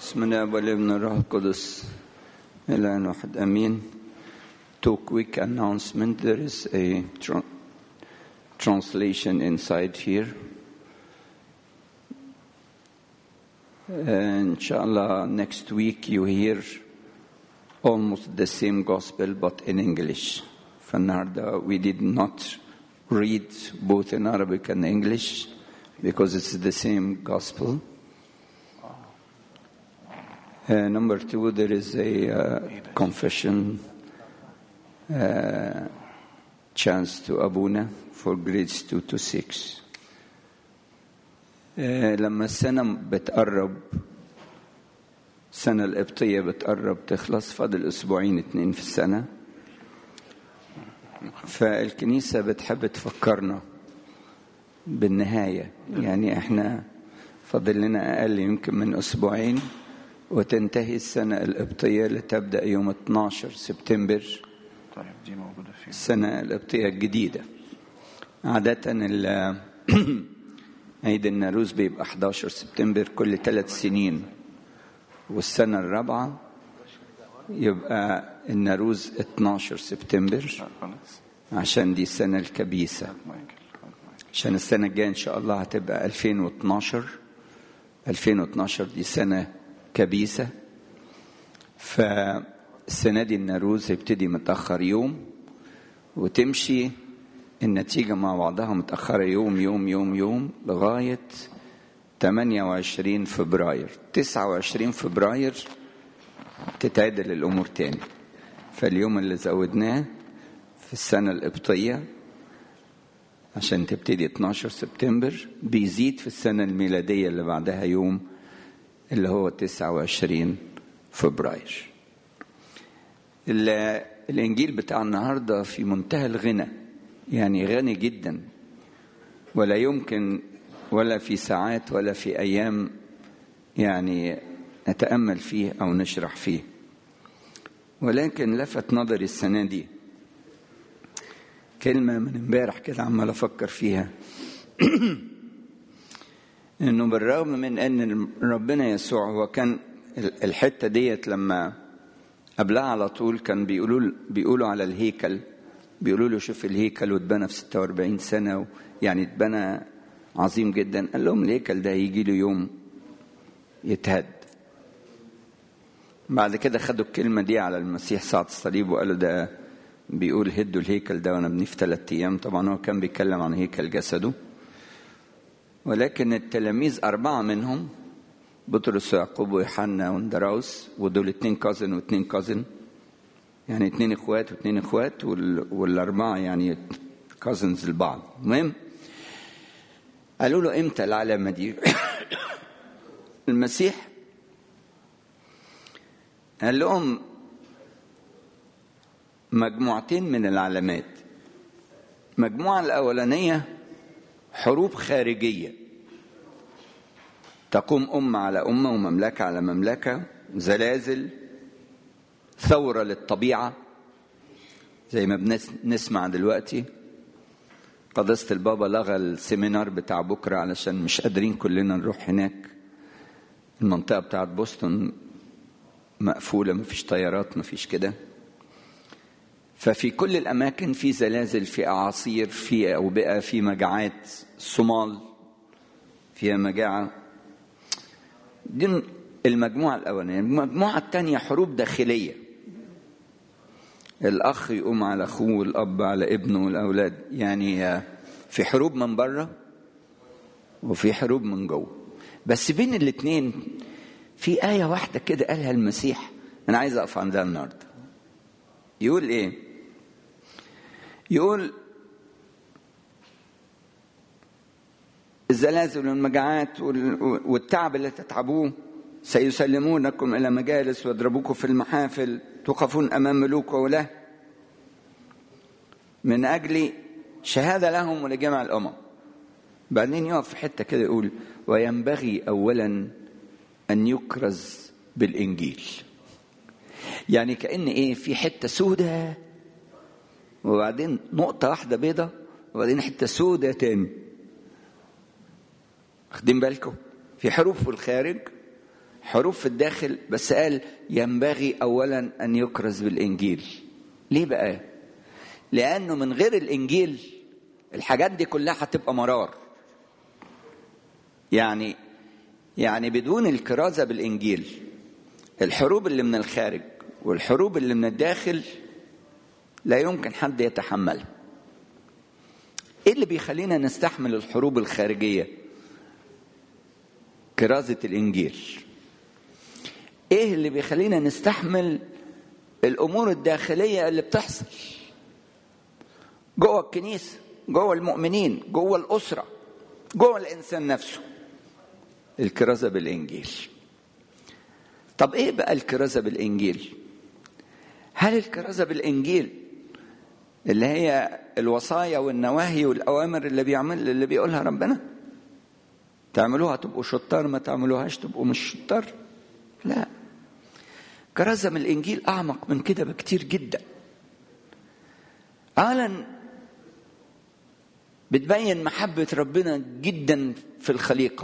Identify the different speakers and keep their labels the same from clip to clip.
Speaker 1: بسم الله والابن الروح القدس الآن واحد أمين Two quick announcement. There is a tra- translation inside here. And inshallah, next week you hear almost the same gospel but in English. فالنهارده we did not read both in Arabic and English because it's the same gospel. Uh, number two, there is a uh, confession uh, chance to Abuna for grades 2 to 6. Uh, لما السنة بتقرب السنة القبطية بتقرب تخلص فاضل أسبوعين اتنين في السنة فالكنيسة بتحب تفكرنا بالنهاية يعني احنا فاضل لنا أقل يمكن من أسبوعين وتنتهي السنة القبطية اللي تبدأ يوم 12 سبتمبر
Speaker 2: طيب دي موجودة فين؟
Speaker 1: السنة القبطية الجديدة عادة ال- عيد الناروز بيبقى 11 سبتمبر كل ثلاث سنين والسنة الرابعة يبقى الناروز 12 سبتمبر
Speaker 2: لا خلاص
Speaker 1: عشان دي السنة الكبيسة
Speaker 2: هات مايكل هات مايكل.
Speaker 1: عشان السنة الجاية إن شاء الله هتبقى 2012 2012 دي سنة كبيسة فالسنة دي الناروز هيبتدي متأخر يوم وتمشي النتيجة مع بعضها متأخرة يوم يوم يوم يوم لغاية 28 فبراير 29 فبراير تتعدل الأمور تاني فاليوم اللي زودناه في السنة القبطية عشان تبتدي 12 سبتمبر بيزيد في السنة الميلادية اللي بعدها يوم اللي هو 29 فبراير ال- الإنجيل بتاع النهاردة في منتهى الغنى يعني غني جدا ولا يمكن ولا في ساعات ولا في أيام يعني نتأمل فيه أو نشرح فيه ولكن لفت نظري السنة دي كلمة من امبارح كده عمال أفكر فيها إنه بالرغم من إن ربنا يسوع هو كان ال- الحتة ديت لما قبلها على طول كان بيقولوا بيقولوا على الهيكل بيقولوا له شوف الهيكل واتبنى في 46 سنة و- يعني اتبنى عظيم جدا قال لهم الهيكل ده هيجي له يوم يتهد بعد كده خدوا الكلمة دي على المسيح ساعة الصليب وقالوا ده بيقول هدوا الهيكل ده وانا ابنيه في ثلاثة ايام طبعا هو كان بيتكلم عن هيكل جسده ولكن التلاميذ أربعة منهم بطرس ويعقوب ويوحنا واندراوس ودول اتنين كازن واتنين كازن يعني اتنين اخوات واتنين اخوات وال... والأربعة يعني كازنز لبعض المهم قالوا له امتى العلامة دي المسيح قال لهم مجموعتين من العلامات المجموعة الأولانية حروب خارجية تقوم أمة على أمة ومملكة على مملكة زلازل ثورة للطبيعة زي ما بنسمع دلوقتي قداسة البابا لغى السيمينار بتاع بكرة علشان مش قادرين كلنا نروح هناك المنطقة بتاعت بوسطن مقفولة مفيش طيارات مفيش كده ففي كل الأماكن في زلازل في أعاصير في أوبئة في مجاعات صومال فيها مجاعة دي المجموعة الأولانية المجموعة الثانية حروب داخلية الأخ يقوم على أخوه والأب على ابنه والأولاد يعني في حروب من بره وفي حروب من جوه بس بين الاتنين في آية واحدة كده قالها المسيح أنا عايز أقف عندها النهاردة يقول إيه؟ يقول الزلازل والمجاعات وال- والتعب اللي تتعبوه سيسلمونكم إلى مجالس ويضربوكم في المحافل توقفون أمام ملوك وولاة من أجل شهادة لهم ولجميع الأمم بعدين يقف في حتة كده يقول وينبغي أولا أن يكرز بالإنجيل يعني كأن إيه في حتة سودة وبعدين نقطة واحدة بيضة وبعدين حتة سودة تاني واخدين بالكم في حروب في الخارج حروب في الداخل بس قال ينبغي اولا ان يكرز بالانجيل ليه بقى لانه من غير الانجيل الحاجات دي كلها هتبقى مرار يعني يعني بدون الكرازه بالانجيل الحروب اللي من الخارج والحروب اللي من الداخل لا يمكن حد يتحملها ايه اللي بيخلينا نستحمل الحروب الخارجيه كرازه الانجيل ايه اللي بيخلينا نستحمل الامور الداخليه اللي بتحصل جوه الكنيسه جوه المؤمنين جوه الاسره جوه الانسان نفسه الكرازه بالانجيل طب ايه بقى الكرازه بالانجيل هل الكرازه بالانجيل اللي هي الوصايا والنواهي والاوامر اللي بيعمل اللي بيقولها ربنا تعملوها تبقوا شطار ما تعملوهاش تبقوا مش شطار لا كرازه من الانجيل اعمق من كده بكتير جدا اولا بتبين محبه ربنا جدا في الخليقه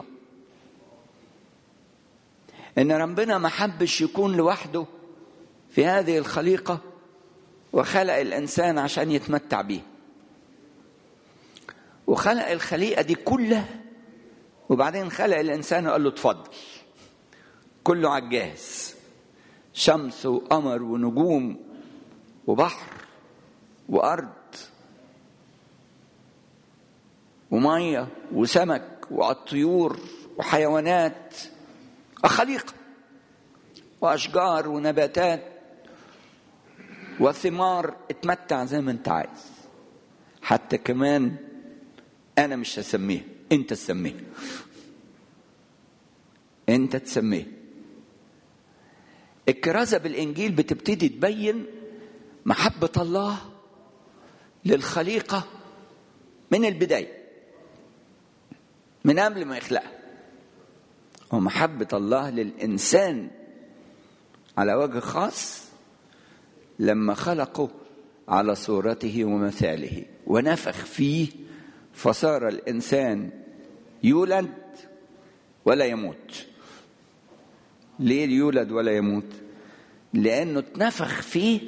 Speaker 1: ان ربنا ما حبش يكون لوحده في هذه الخليقه وخلق الانسان عشان يتمتع بيه وخلق الخليقه دي كلها وبعدين خلق الانسان وقال له اتفضل كله على الجاهز شمس وقمر ونجوم وبحر وارض وميه وسمك والطيور وحيوانات خليقه واشجار ونباتات وثمار اتمتع زي ما انت عايز حتى كمان انا مش هسميه انت تسميه انت تسميه الكرازة بالإنجيل بتبتدي تبين محبة الله للخليقة من البداية من قبل ما يخلقها ومحبة الله للإنسان على وجه خاص لما خلقه على صورته ومثاله ونفخ فيه فصار الإنسان يولد ولا يموت ليه يولد ولا يموت لانه اتنفخ فيه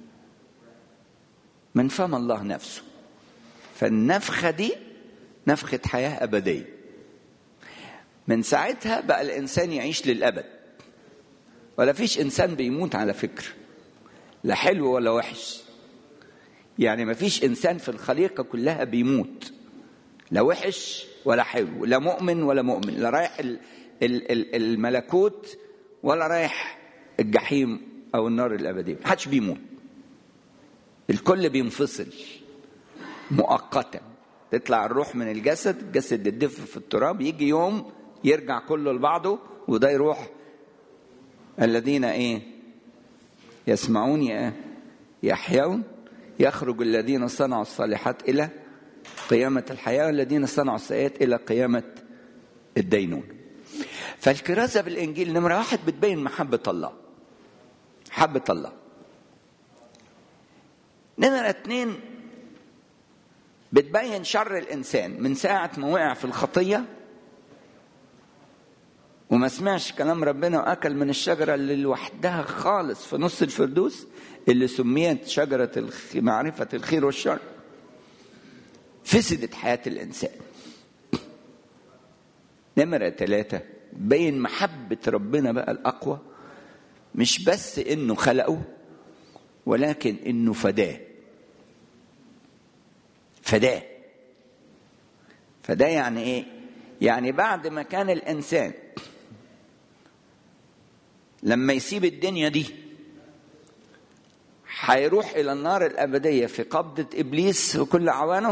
Speaker 1: من فم الله نفسه فالنفخه دي نفخه حياه ابديه من ساعتها بقى الانسان يعيش للابد ولا فيش انسان بيموت على فكره لا حلو ولا وحش يعني ما فيش انسان في الخليقه كلها بيموت لا وحش ولا حلو لا مؤمن ولا مؤمن لا رايح الملكوت ولا رايح الجحيم او النار الابديه محدش بيموت الكل بينفصل مؤقتا تطلع الروح من الجسد الجسد يدف في التراب يجي يوم يرجع كله لبعضه وده يروح الذين ايه يسمعون يحيون يخرج الذين صنعوا الصالحات الى قيامه الحياه والذين صنعوا السيئات الى قيامه الدينون فالكرازة بالإنجيل نمرة واحد بتبين محبة الله محبة الله نمرة اتنين بتبين شر الإنسان من ساعة ما وقع في الخطية وما سمعش كلام ربنا وأكل من الشجرة اللي لوحدها خالص في نص الفردوس اللي سميت شجرة معرفة الخير والشر فسدت حياة الإنسان نمرة ثلاثة بين محبة ربنا بقى الأقوى مش بس إنه خلقه ولكن إنه فداه فداه فده يعني إيه؟ يعني بعد ما كان الإنسان لما يسيب الدنيا دي هيروح إلى النار الأبدية في قبضة إبليس وكل عوانه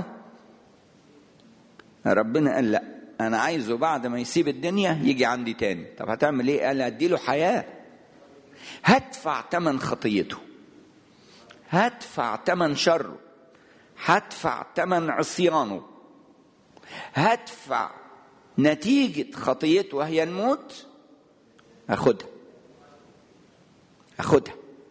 Speaker 1: ربنا قال لأ انا عايزه بعد ما يسيب الدنيا يجي عندي تاني طب هتعمل ايه قال اديله حياه هدفع ثمن خطيته هدفع ثمن شره هدفع ثمن عصيانه هدفع نتيجة خطيته وهي الموت هاخدها هاخدها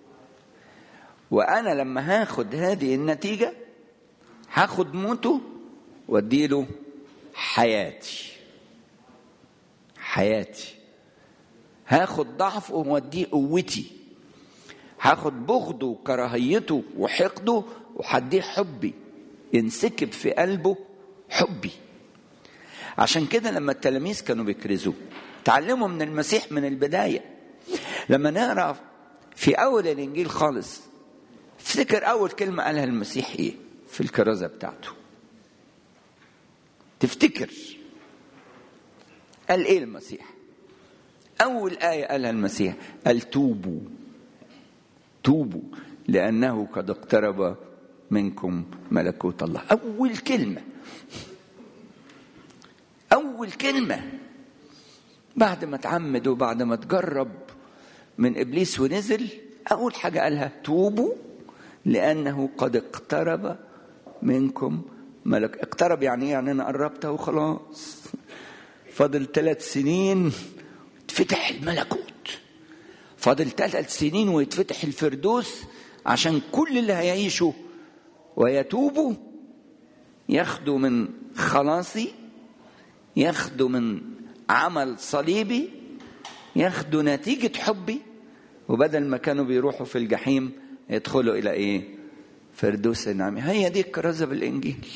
Speaker 1: وأنا لما هاخد هذه النتيجة هاخد موته واديله حياتي حياتي هاخد ضعفه واديه قوتي هاخد بغضه وكراهيته وحقده وهديه حبي ينسكب في قلبه حبي عشان كده لما التلاميذ كانوا بيكرزوا تعلموا من المسيح من البداية لما نقرا في أول الإنجيل خالص افتكر أول كلمة قالها المسيح إيه في الكرازة بتاعته تفتكر قال إيه المسيح أول آية قالها المسيح قال توبوا توبوا لأنه قد اقترب منكم ملكوت الله أول كلمة أول كلمة بعد ما اتعمد وبعد ما تجرب من إبليس ونزل أول حاجة قالها توبوا لأنه قد اقترب منكم ملك اقترب يعني ايه يعني أنا قربت وخلاص فاضل ثلاث سنين يتفتح الملكوت فاضل ثلاث سنين ويتفتح الفردوس عشان كل اللي هيعيشوا ويتوبوا ياخدوا من خلاصي ياخدوا من عمل صليبي ياخدوا نتيجة حبي وبدل ما كانوا بيروحوا في الجحيم يدخلوا إلى إيه؟ فردوس النعيم هي دي الكرازة بالإنجيل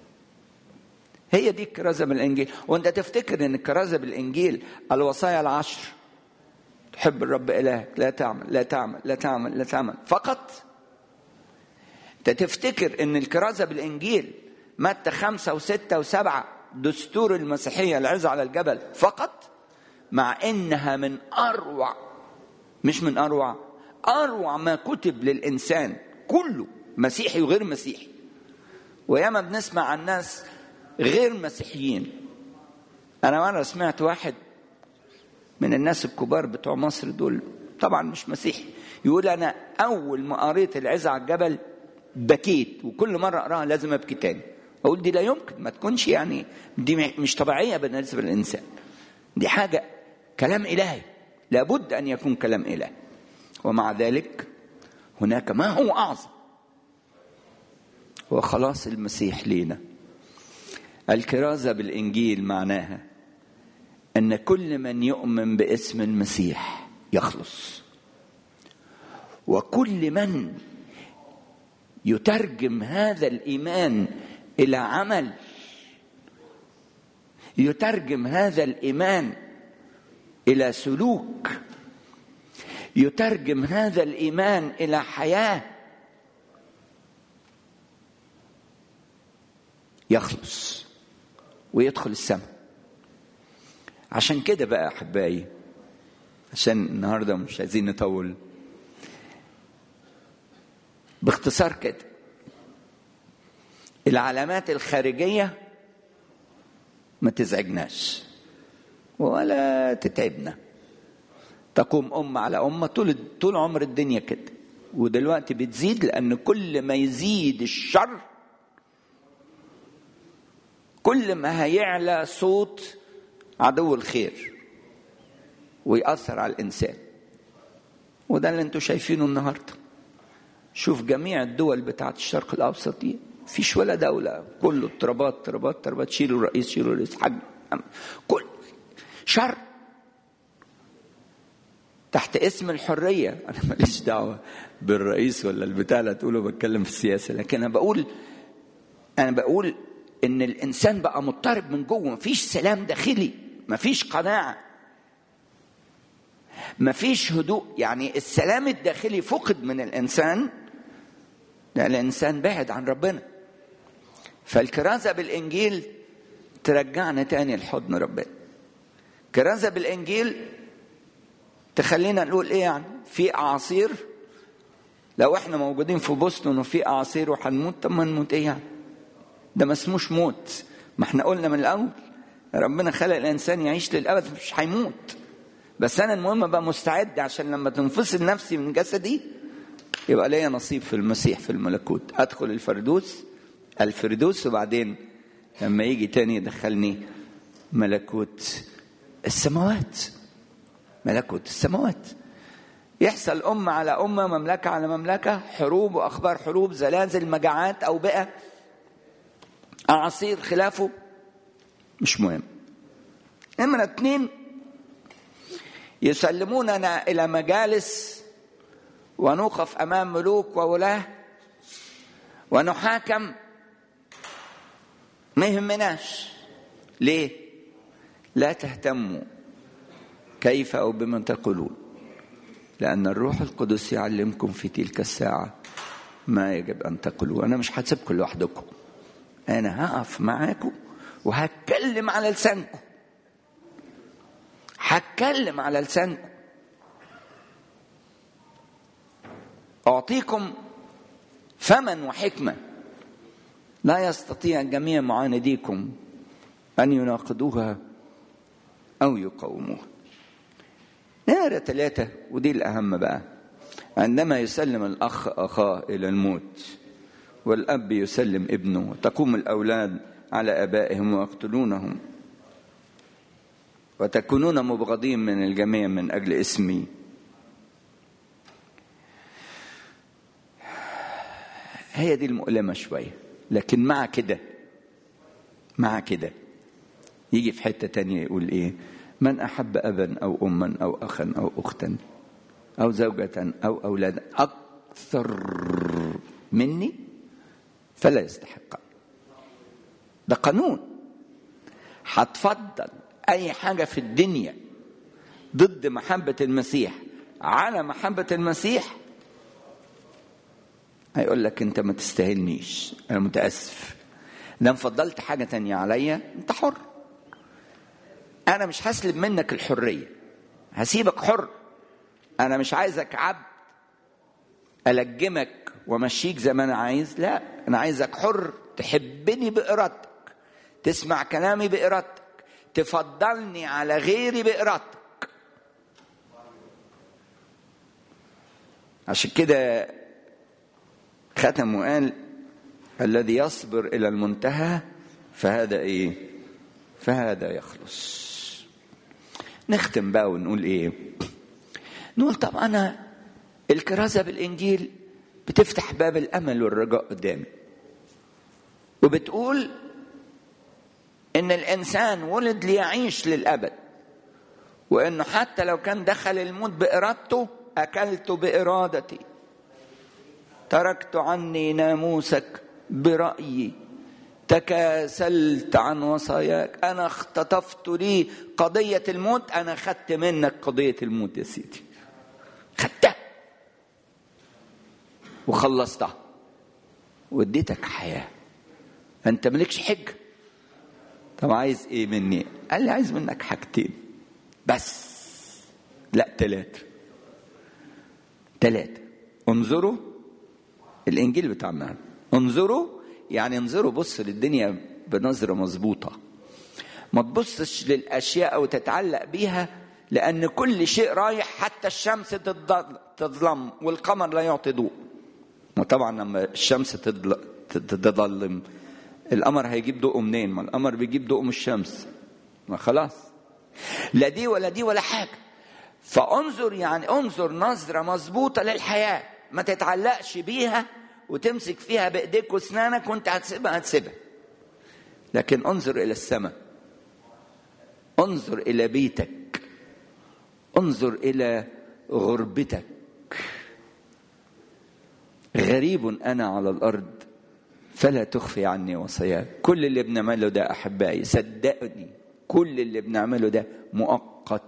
Speaker 1: هي دي الكرازة بالإنجيل وأنت تفتكر إن الكرازة بالإنجيل الوصايا العشر تحب الرب إلهك لا تعمل لا تعمل لا تعمل لا تعمل فقط أنت تفتكر إن الكرازة بالإنجيل متى خمسة وستة وسبعة دستور المسيحية العزة على الجبل فقط مع إنها من أروع مش من أروع أروع ما كتب للإنسان كله مسيحي وغير مسيحي وياما بنسمع عن ناس غير مسيحيين أنا مرة سمعت واحد من الناس الكبار بتوع مصر دول طبعا مش مسيحي يقول أنا أول ما قريت العزة على الجبل بكيت وكل مرة أقراها لازم أبكي تاني أقول دي لا يمكن ما تكونش يعني دي مش طبيعية بالنسبة للإنسان دي حاجة كلام إلهي لابد أن يكون كلام إلهي ومع ذلك هناك ما هو أعظم هو خلاص المسيح لينا الكرازة بالإنجيل معناها أن كل من يؤمن باسم المسيح يخلص وكل من يترجم هذا الإيمان إلى عمل يترجم هذا الإيمان إلى سلوك يترجم هذا الإيمان إلى حياة يخلص ويدخل السماء عشان كده بقى احبائي عشان النهارده مش عايزين نطول باختصار كده العلامات الخارجيه ما تزعجناش ولا تتعبنا تقوم أم على أمة طول طول عمر الدنيا كده ودلوقتي بتزيد لأن كل ما يزيد الشر كل ما هيعلى صوت عدو الخير ويأثر على الإنسان وده اللي انتوا شايفينه النهارده شوف جميع الدول بتاعت الشرق الأوسط دي فيش ولا دولة كله اضطرابات اضطرابات اضطرابات شيلوا الرئيس شيلوا الرئيس حج كل شر تحت اسم الحرية أنا ماليش دعوة بالرئيس ولا البتاع لا تقولوا بتكلم في السياسة لكن أنا بقول أنا بقول إن الإنسان بقى مضطرب من جوه مفيش سلام داخلي مفيش قناعة مفيش هدوء يعني السلام الداخلي فقد من الإنسان لأن الإنسان بعد عن ربنا فالكرازة بالإنجيل ترجعنا تاني لحضن ربنا كرازة بالإنجيل تخلينا نقول إيه يعني في أعاصير لو إحنا موجودين في بوسطن وفي أعاصير وهنموت طب ما نموت إيه يعني ده ما اسموش موت ما احنا قلنا من الأول ربنا خلق الإنسان يعيش للأبد مش هيموت بس أنا المهم أبقى مستعد عشان لما تنفصل نفسي من جسدي يبقى ليا نصيب في المسيح في الملكوت أدخل الفردوس الفردوس وبعدين لما يجي تاني يدخلني ملكوت السماوات ملكوت السماوات يحصل أمة على أمة مملكة على مملكة حروب وأخبار حروب زلازل مجاعات أوبئة أعاصير خلافه مش مهم نمرة اتنين يسلموننا الى مجالس ونوقف امام ملوك وولاه ونحاكم ما يهمناش ليه لا تهتموا كيف او بمن تقولون لان الروح القدس يعلمكم في تلك الساعه ما يجب ان تقولوا انا مش هسيبكم لوحدكم انا هقف معاكم وهتكلم على لسانكم هتكلم على لسانكم اعطيكم فما وحكمه لا يستطيع جميع معانديكم ان يناقضوها او يقاوموها نمرة ثلاثة ودي الأهم بقى عندما يسلم الأخ أخاه إلى الموت والأب يسلم ابنه تقوم الأولاد على آبائهم ويقتلونهم وتكونون مبغضين من الجميع من أجل اسمي هي دي المؤلمة شوية لكن مع كده مع كده يجي في حتة تانية يقول إيه من أحب أبا أو أما أو أخا أو أختا أو زوجة أو أولادا أكثر مني فلا يستحق ده قانون هتفضل أي حاجة في الدنيا ضد محبة المسيح على محبة المسيح هيقول لك أنت ما تستاهلنيش أنا متأسف لو فضلت حاجة تانية عليا أنت حر أنا مش هسلب منك الحرية هسيبك حر أنا مش عايزك عبد ألجمك وأمشيك زي ما أنا عايز لا أنا عايزك حر تحبني بإرادتك تسمع كلامي بإرادتك تفضلني على غيري بإرادتك عشان كده ختم وقال الذي يصبر إلى المنتهى فهذا إيه فهذا يخلص نختم بقى ونقول ايه نقول طب انا الكرازة بالانجيل بتفتح باب الامل والرجاء قدامي وبتقول ان الانسان ولد ليعيش للابد وانه حتى لو كان دخل الموت بارادته اكلت بارادتي تركت عني ناموسك برايي تكاسلت عن وصاياك انا اختطفت لي قضيه الموت انا خدت منك قضيه الموت يا سيدي خدتها وخلصتها واديتك حياه انت مالكش حجه طب عايز ايه مني قال لي عايز منك حاجتين بس لا ثلاثه ثلاثه انظروا الانجيل بتاعنا انظروا يعني انظروا بص للدنيا بنظره مظبوطه ما تبصش للاشياء وتتعلق بيها لان كل شيء رايح حتى الشمس تظلم والقمر لا يعطي ضوء وطبعا لما الشمس تظلم القمر هيجيب ضوءه منين ما القمر بيجيب ضوءه من الشمس ما خلاص لا دي ولا دي ولا حاجه فانظر يعني انظر نظره مظبوطه للحياه ما تتعلقش بيها وتمسك فيها بايديك واسنانك وانت هتسيبها هتسيبها لكن انظر الى السماء انظر الى بيتك انظر الى غربتك غريب انا على الارض فلا تخفي عني وصاياك كل اللي بنعمله ده احبائي صدقني كل اللي بنعمله ده مؤقت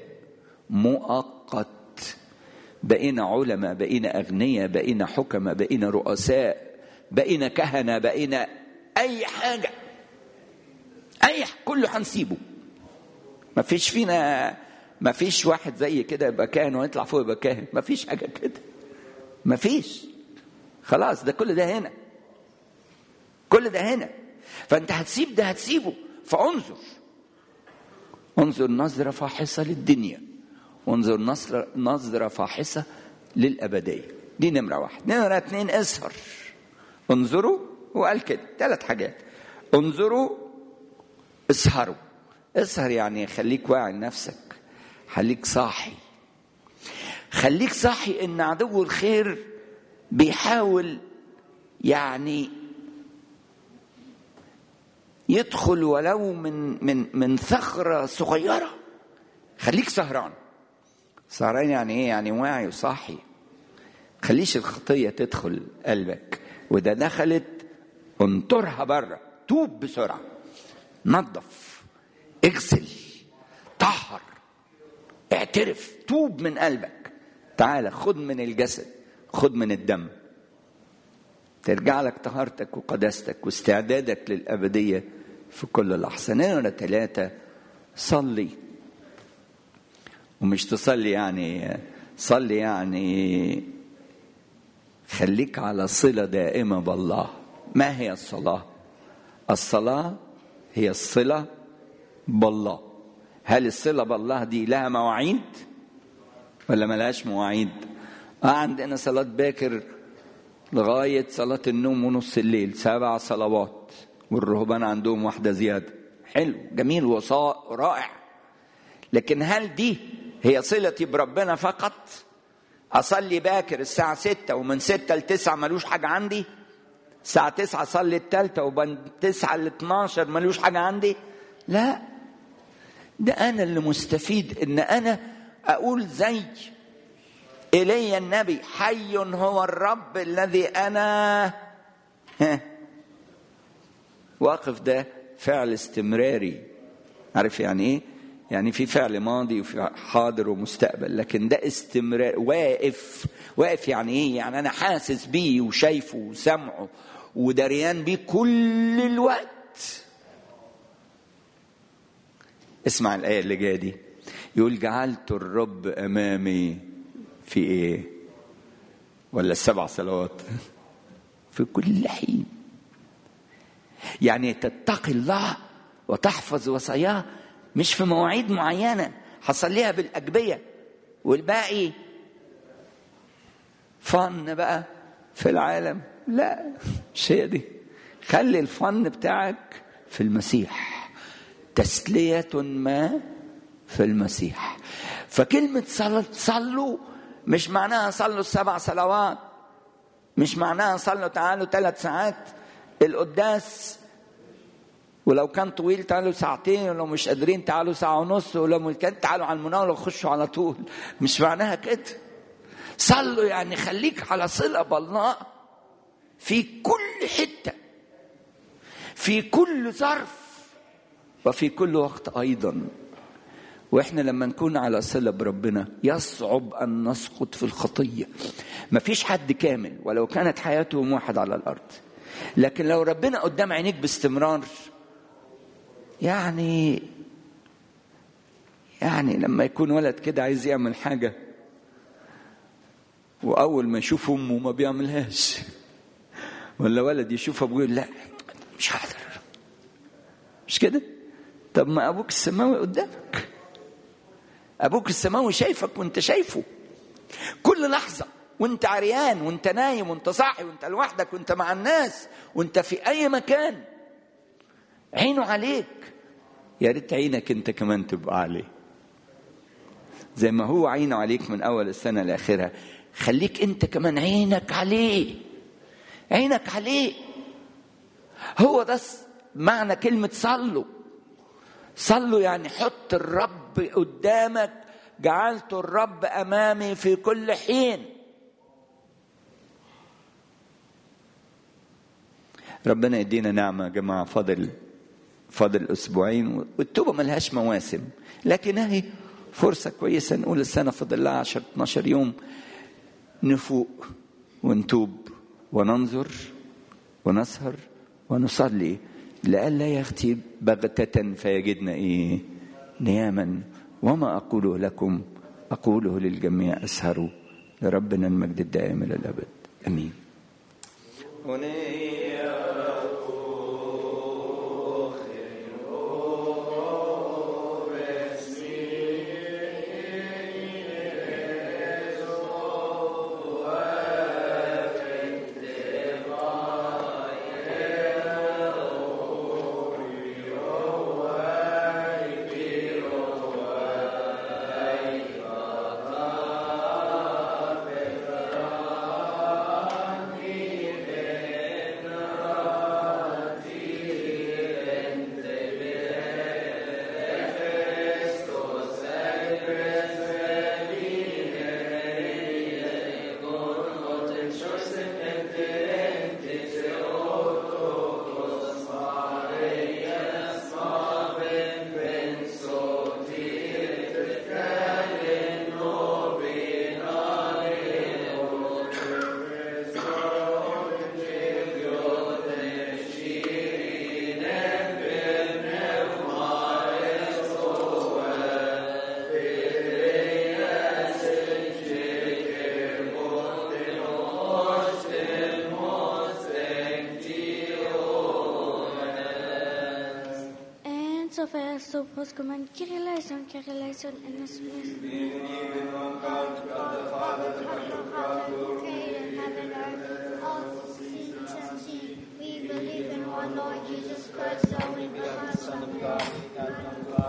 Speaker 1: مؤقت بقينا علماء بقينا أغنياء بقينا حكماء بقينا رؤساء بقينا كهنة بقينا أي حاجة أي كله هنسيبه ما فيش فينا ما فيش واحد زي كده يبقى كاهن ويطلع فوق يبقى كاهن ما فيش حاجة كده ما فيش خلاص ده كل ده هنا كل ده هنا فأنت هتسيب ده هتسيبه فانظر انظر نظرة فاحصة للدنيا وانظر نظرة, نظرة فاحصة للأبدية دي نمرة واحد نمرة اتنين اسهر انظروا وقال كده ثلاث حاجات انظروا اسهروا اسهر يعني خليك واعي لنفسك خليك صاحي خليك صاحي ان عدو الخير بيحاول يعني يدخل ولو من من من ثغره صغيره خليك سهران سهران يعني ايه يعني واعي وصاحي خليش الخطيه تدخل قلبك وده دخلت انطرها بره توب بسرعه نظف اغسل طهر اعترف توب من قلبك تعالى خد من الجسد خد من الدم ترجع لك طهارتك وقداستك واستعدادك للأبدية في كل لحظة نمرة ثلاثة صلي ومش تصلي يعني صلي يعني خليك على صلة دائمة بالله ما هي الصلاة الصلاة هي الصلة بالله هل الصلة بالله دي لها مواعيد ولا ملهاش مواعيد آه عندنا صلاة باكر لغاية صلاة النوم ونص الليل سبع صلوات والرهبان عندهم واحدة زيادة حلو جميل وصاء رائع لكن هل دي هي صلتي بربنا فقط أصلي باكر الساعة ستة ومن ستة لتسعة ملوش حاجة عندي الساعة تسعة أصلي التالتة ومن تسعة لاتناشر ملوش حاجة عندي لا ده أنا اللي مستفيد إن أنا أقول زي إلي النبي حي هو الرب الذي أنا ها واقف ده فعل استمراري عارف يعني إيه؟ يعني في فعل ماضي وفي حاضر ومستقبل لكن ده استمرار واقف واقف يعني ايه يعني انا حاسس بيه وشايفه وسامعه ودريان بيه كل الوقت اسمع الآية اللي جاية دي يقول جعلت الرب أمامي في إيه ولا السبع صلوات في كل حين يعني تتقي الله وتحفظ وصاياه مش في مواعيد معينة هصليها بالأجبية والباقي فن بقى في العالم لا مش هي دي خلي الفن بتاعك في المسيح تسلية ما في المسيح فكلمة صل- صلوا مش معناها صلوا السبع صلوات مش معناها صلوا تعالوا ثلاث ساعات القداس ولو كان طويل تعالوا ساعتين ولو مش قادرين تعالوا ساعة ونص ولو كان تعالوا على المناولة وخشوا على طول مش معناها كده صلوا يعني خليك على صلة بالله في كل حتة في كل ظرف وفي كل وقت أيضا واحنا لما نكون على صلة بربنا يصعب أن نسقط في الخطية مفيش حد كامل ولو كانت حياتهم واحد على الأرض لكن لو ربنا قدام عينيك باستمرار يعني يعني لما يكون ولد كده عايز يعمل حاجة وأول ما يشوف أمه ما بيعملهاش ولا ولد يشوف أبوه يقول لا مش هقدر مش كده؟ طب ما أبوك السماوي قدامك أبوك السماوي شايفك وأنت شايفه كل لحظة وأنت عريان وأنت نايم وأنت صاحي وأنت لوحدك وأنت مع الناس وأنت في أي مكان عينه عليك يا ريت عينك أنت كمان تبقى عليه زي ما هو عينه عليك من أول السنة لآخرها خليك أنت كمان عينك عليه عينك عليه هو ده معنى كلمة صلوا صلوا يعني حط الرب قدامك جعلت الرب امامي في كل حين ربنا يدينا نعمه يا جماعه فاضل فاضل اسبوعين والتوبه ملهاش مواسم لكن هي فرصه كويسه نقول السنه فاضل لها 10 12 يوم نفوق ونتوب وننظر ونسهر ونصلي لئلا يأتي بغتة فيجدنا إيه نياما وما أقوله لكم أقوله للجميع أسهروا لربنا المجد الدائم إلى الأبد أمين
Speaker 3: så påskemann, Kyrie eleison, Kyrie eleison, en nos mies. We believe in one Lord Jesus Christ, the only begotten Son of God.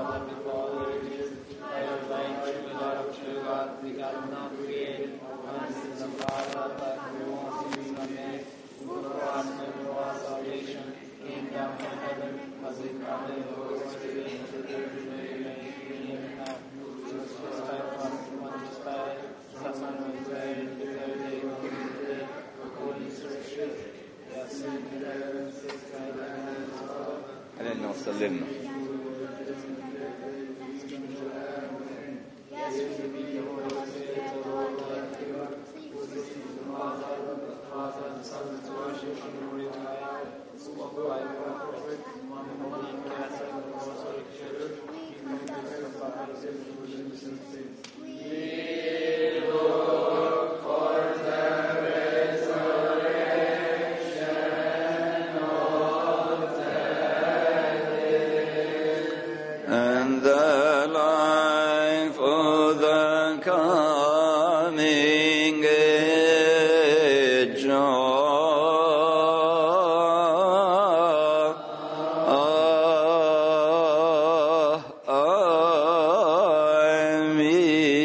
Speaker 1: خلينا نوصل لنا
Speaker 3: Yes, we believe in the Holy Spirit, the one Lord. We confess. We
Speaker 1: and the life of the coming age.